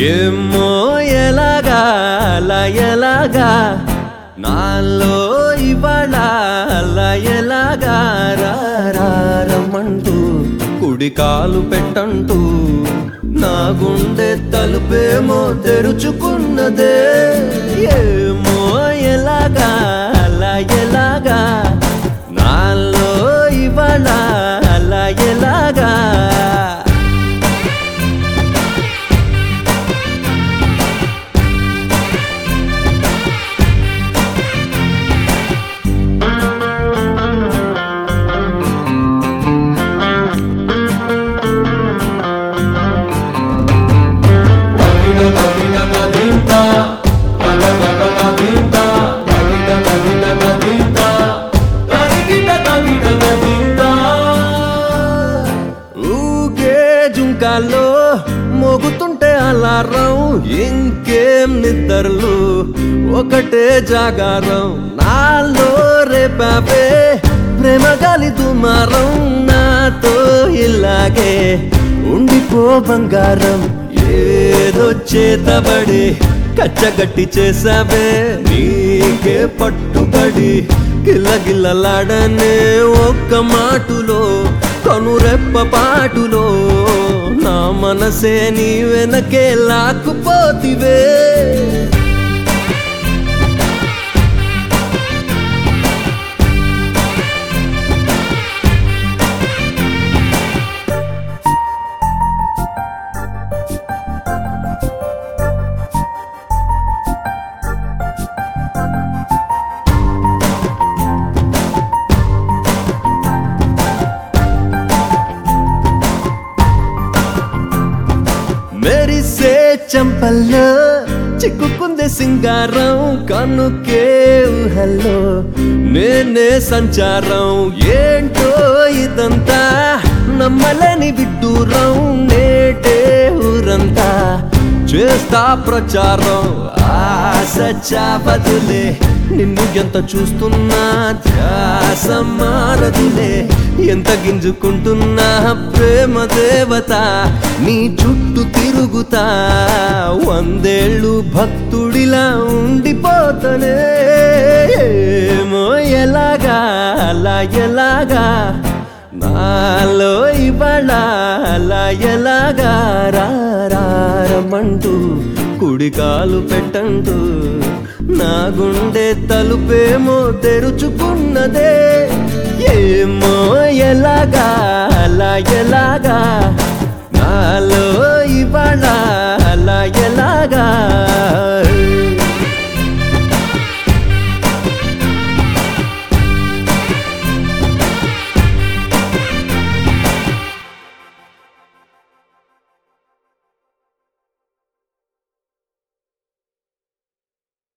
ఏమో ఎలాగా అలా ఎలాగా నాలో ఇవాళ అలా ఎలాగా రారమంటూ కుడి కాలు పెట్టంటూ నా గుండె తలుపేమో తెరుచుకున్నదే ఏమో ఎలాగా అలా ఎలాగా నాలో ఇవాళ అలా ఎలాగా ఊగే జుంకాల్లో మోగుతుంటే అలారం ఇంకేం నిద్రలు ఒకటే జాగారం నాలో రేపాపే ప్రేమ గాలి దుమారం నాతో ఇలాగే ఉండిపో బంగారం ఏదో చేతబడి కచ్చగట్టి చేసావే నీకే పట్టుబడి గిల్లగిల్లలాడనే ఒక్క మాటులో కనురెప్ప పాటులో నా మనసే నీ వెనకే లాక్కుపోతివే మెరిసే చంపల్లో చిక్కుకుందే సింగారం కనుకే ఊహల్లో నేనే సంచారం ఏంటో ఇదంతా నమ్మలేని విడ్డూరం నేటే ఊరంతా చేస్తా ప్రచారం ఆశ చాపదులే నిన్ను ఎంత చూస్తున్నా ధ్యాస మారదులే ఎంత గింజుకుంటున్నా ప్రేమ దేవత నీ చుట్టూ తిరుగుతా వందేళ్ళు భక్తుడిలా ఉండిపోతనే ఏమో ఎలాగా అలా ఎలాగా నాలో ఇవాళ అలా ఎలాగా రారమంటూ కుడి కాలు పెట్టంటూ నా గుండె తలుపేమో తెరుచుకున్నదే ఏమో ఎలాగా అలా ఎలాగా